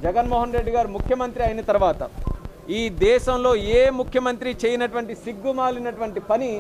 జగన్మోహన్ రెడ్డి గారు ముఖ్యమంత్రి అయిన తర్వాత ఈ దేశంలో ఏ ముఖ్యమంత్రి చేయనటువంటి సిగ్గుమాలినటువంటి పని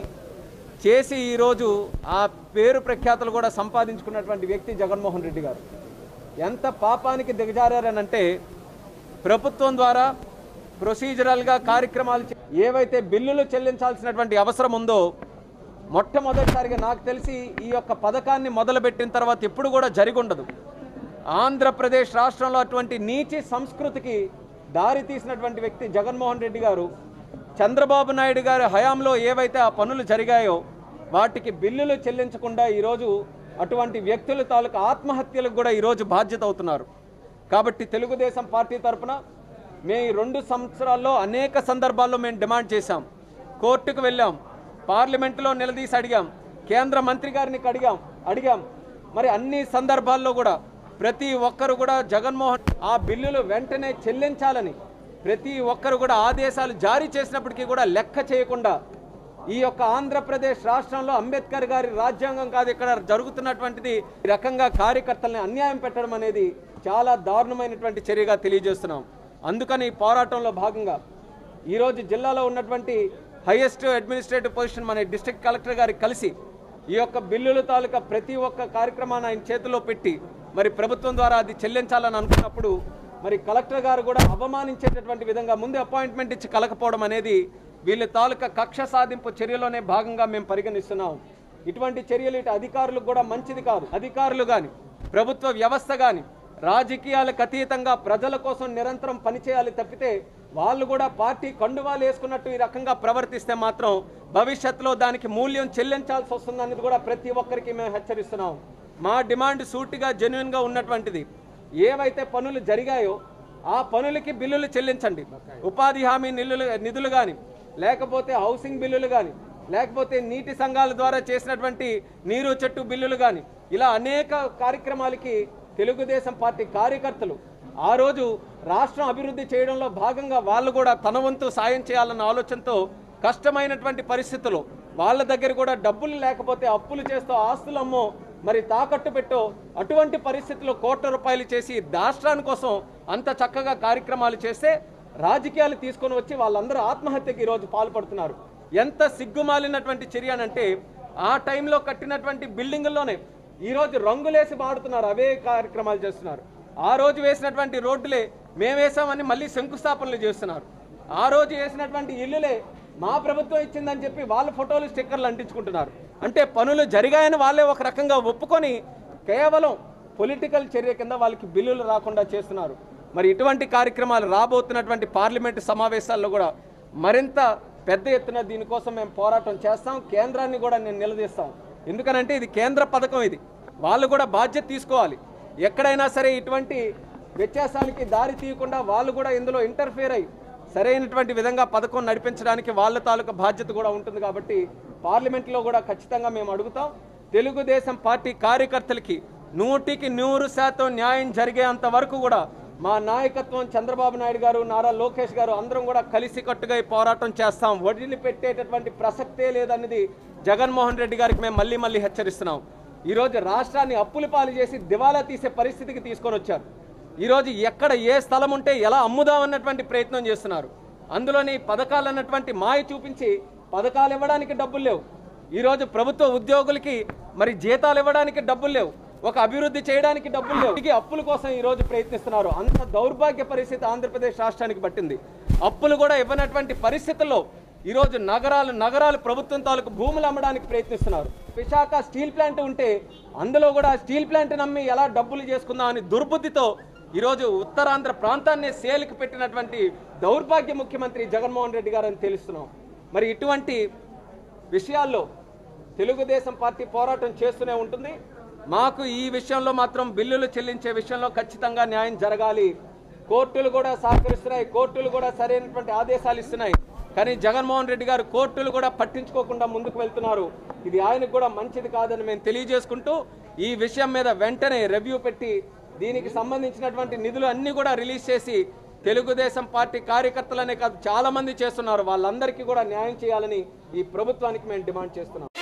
చేసి ఈరోజు ఆ పేరు ప్రఖ్యాతులు కూడా సంపాదించుకున్నటువంటి వ్యక్తి జగన్మోహన్ రెడ్డి గారు ఎంత పాపానికి దిగజారారనంటే ప్రభుత్వం ద్వారా ప్రొసీజరల్గా కార్యక్రమాలు చే- ఏవైతే బిల్లులు చెల్లించాల్సినటువంటి అవసరం ఉందో మొట్టమొదటిసారిగా నాకు తెలిసి ఈ యొక్క పథకాన్ని మొదలుపెట్టిన తర్వాత ఎప్పుడు కూడా జరిగి ఉండదు ఆంధ్రప్రదేశ్ రాష్ట్రంలో అటువంటి నీచి సంస్కృతికి దారి తీసినటువంటి వ్యక్తి జగన్మోహన్ రెడ్డి గారు చంద్రబాబు నాయుడు గారి హయాంలో ఏవైతే ఆ పనులు జరిగాయో వాటికి బిల్లులు చెల్లించకుండా ఈరోజు అటువంటి వ్యక్తుల తాలూకు ఆత్మహత్యలకు కూడా ఈరోజు బాధ్యత అవుతున్నారు కాబట్టి తెలుగుదేశం పార్టీ తరఫున మేము ఈ రెండు సంవత్సరాల్లో అనేక సందర్భాల్లో మేము డిమాండ్ చేశాం కోర్టుకు వెళ్ళాం పార్లమెంటులో నిలదీసి అడిగాం కేంద్ర మంత్రి గారిని అడిగాం అడిగాం మరి అన్ని సందర్భాల్లో కూడా ప్రతి ఒక్కరు కూడా జగన్మోహన్ ఆ బిల్లులు వెంటనే చెల్లించాలని ప్రతి ఒక్కరు కూడా ఆదేశాలు జారీ చేసినప్పటికీ కూడా లెక్క చేయకుండా ఈ యొక్క ఆంధ్రప్రదేశ్ రాష్ట్రంలో అంబేద్కర్ గారి రాజ్యాంగం కాదు ఇక్కడ జరుగుతున్నటువంటిది ఈ రకంగా కార్యకర్తల్ని అన్యాయం పెట్టడం అనేది చాలా దారుణమైనటువంటి చర్యగా తెలియజేస్తున్నాం అందుకని ఈ పోరాటంలో భాగంగా ఈరోజు జిల్లాలో ఉన్నటువంటి హైయెస్ట్ అడ్మినిస్ట్రేటివ్ పొజిషన్ మన డిస్ట్రిక్ట్ కలెక్టర్ గారికి కలిసి ఈ యొక్క బిల్లుల తాలూకా ప్రతి ఒక్క కార్యక్రమాన్ని ఆయన చేతిలో పెట్టి మరి ప్రభుత్వం ద్వారా అది చెల్లించాలని అనుకున్నప్పుడు మరి కలెక్టర్ గారు కూడా అవమానించేటటువంటి విధంగా ముందు అపాయింట్మెంట్ ఇచ్చి కలకపోవడం అనేది వీళ్ళ తాలూకా కక్ష సాధింపు చర్యలోనే భాగంగా మేము పరిగణిస్తున్నాం ఇటువంటి చర్యలు ఇటు అధికారులకు కూడా మంచిది కాదు అధికారులు కానీ ప్రభుత్వ వ్యవస్థ కానీ రాజకీయాలకు అతీతంగా ప్రజల కోసం నిరంతరం పనిచేయాలి తప్పితే వాళ్ళు కూడా పార్టీ కండువాలు వేసుకున్నట్టు ఈ రకంగా ప్రవర్తిస్తే మాత్రం భవిష్యత్తులో దానికి మూల్యం చెల్లించాల్సి వస్తుందనేది కూడా ప్రతి ఒక్కరికి మేము హెచ్చరిస్తున్నాం మా డిమాండ్ సూటిగా జెన్యున్గా ఉన్నటువంటిది ఏవైతే పనులు జరిగాయో ఆ పనులకి బిల్లులు చెల్లించండి ఉపాధి హామీ నిల్లులు నిధులు కానీ లేకపోతే హౌసింగ్ బిల్లులు కానీ లేకపోతే నీటి సంఘాల ద్వారా చేసినటువంటి నీరు చెట్టు బిల్లులు కానీ ఇలా అనేక కార్యక్రమాలకి తెలుగుదేశం పార్టీ కార్యకర్తలు ఆ రోజు రాష్ట్రం అభివృద్ధి చేయడంలో భాగంగా వాళ్ళు కూడా తన వంతు సాయం చేయాలన్న ఆలోచనతో కష్టమైనటువంటి పరిస్థితులు వాళ్ళ దగ్గర కూడా డబ్బులు లేకపోతే అప్పులు చేస్తూ ఆస్తులు అమ్మో మరి తాకట్టు పెట్టో అటువంటి పరిస్థితుల్లో కోట్ల రూపాయలు చేసి రాష్ట్రాని కోసం అంత చక్కగా కార్యక్రమాలు చేస్తే రాజకీయాలు తీసుకొని వచ్చి వాళ్ళందరూ ఆత్మహత్యకి ఈరోజు పాల్పడుతున్నారు ఎంత సిగ్గుమాలినటువంటి చర్య అంటే ఆ టైంలో కట్టినటువంటి బిల్డింగుల్లోనే ఈరోజు రంగులేసి మాడుతున్నారు అవే కార్యక్రమాలు చేస్తున్నారు ఆ రోజు వేసినటువంటి రోడ్డులే మేము వేసామని మళ్ళీ శంకుస్థాపనలు చేస్తున్నారు ఆ రోజు వేసినటువంటి ఇల్లులే మా ప్రభుత్వం ఇచ్చిందని చెప్పి వాళ్ళ ఫోటోలు స్టిక్కర్లు అంటించుకుంటున్నారు అంటే పనులు జరిగాయని వాళ్ళే ఒక రకంగా ఒప్పుకొని కేవలం పొలిటికల్ చర్య కింద వాళ్ళకి బిల్లులు రాకుండా చేస్తున్నారు మరి ఇటువంటి కార్యక్రమాలు రాబోతున్నటువంటి పార్లమెంటు సమావేశాల్లో కూడా మరింత పెద్ద ఎత్తున దీనికోసం మేము పోరాటం చేస్తాం కేంద్రాన్ని కూడా నేను నిలదీస్తాం ఎందుకనంటే ఇది కేంద్ర పథకం ఇది వాళ్ళు కూడా బాధ్యత తీసుకోవాలి ఎక్కడైనా సరే ఇటువంటి వ్యత్యాసాలకి దారి తీయకుండా వాళ్ళు కూడా ఇందులో ఇంటర్ఫియర్ అయ్యి సరైనటువంటి విధంగా పథకం నడిపించడానికి వాళ్ళ తాలూకా బాధ్యత కూడా ఉంటుంది కాబట్టి పార్లమెంట్లో కూడా ఖచ్చితంగా మేము అడుగుతాం తెలుగుదేశం పార్టీ కార్యకర్తలకి నూటికి నూరు శాతం న్యాయం జరిగేంత వరకు కూడా మా నాయకత్వం చంద్రబాబు నాయుడు గారు నారా లోకేష్ గారు అందరం కూడా కలిసికట్టుగా ఈ పోరాటం చేస్తాం వదిలిపెట్టేటటువంటి ప్రసక్తే లేదన్నది జగన్మోహన్ రెడ్డి గారికి మేము మళ్ళీ మళ్ళీ హెచ్చరిస్తున్నాం ఈరోజు రాష్ట్రాన్ని అప్పుల పాలు చేసి దివాలా తీసే పరిస్థితికి తీసుకొని వచ్చారు ఈరోజు ఎక్కడ ఏ స్థలం ఉంటే ఎలా అమ్ముదామన్నటువంటి ప్రయత్నం చేస్తున్నారు అందులోని పథకాలు అన్నటువంటి మాయ చూపించి పథకాలు ఇవ్వడానికి డబ్బులు లేవు ఈరోజు ప్రభుత్వ ఉద్యోగులకి మరి జీతాలు ఇవ్వడానికి డబ్బులు లేవు ఒక అభివృద్ధి చేయడానికి డబ్బులు లేవు ఇది అప్పుల కోసం ఈరోజు ప్రయత్నిస్తున్నారు అంత దౌర్భాగ్య పరిస్థితి ఆంధ్రప్రదేశ్ రాష్ట్రానికి పట్టింది అప్పులు కూడా ఇవ్వనటువంటి పరిస్థితుల్లో ఈరోజు నగరాలు నగరాలు ప్రభుత్వం తాలూకు భూములు అమ్మడానికి ప్రయత్నిస్తున్నారు విశాఖ స్టీల్ ప్లాంట్ ఉంటే అందులో కూడా స్టీల్ ప్లాంట్ నమ్మి ఎలా డబ్బులు చేసుకుందాం అని దుర్బుద్ధితో ఈరోజు ఉత్తరాంధ్ర ప్రాంతాన్ని సేల్కి పెట్టినటువంటి దౌర్భాగ్య ముఖ్యమంత్రి జగన్మోహన్ రెడ్డి గారని తెలుస్తున్నాం మరి ఇటువంటి విషయాల్లో తెలుగుదేశం పార్టీ పోరాటం చేస్తూనే ఉంటుంది మాకు ఈ విషయంలో మాత్రం బిల్లులు చెల్లించే విషయంలో ఖచ్చితంగా న్యాయం జరగాలి కోర్టులు కూడా సహకరిస్తున్నాయి కోర్టులు కూడా సరైనటువంటి ఆదేశాలు ఇస్తున్నాయి కానీ జగన్మోహన్ రెడ్డి గారు కోర్టులు కూడా పట్టించుకోకుండా ముందుకు వెళ్తున్నారు ఇది ఆయనకు కూడా మంచిది కాదని మేము తెలియజేసుకుంటూ ఈ విషయం మీద వెంటనే రివ్యూ పెట్టి దీనికి సంబంధించినటువంటి నిధులు అన్ని కూడా రిలీజ్ చేసి తెలుగుదేశం పార్టీ కార్యకర్తలనే కాదు చాలా మంది చేస్తున్నారు వాళ్ళందరికీ కూడా న్యాయం చేయాలని ఈ ప్రభుత్వానికి మేము డిమాండ్ చేస్తున్నాం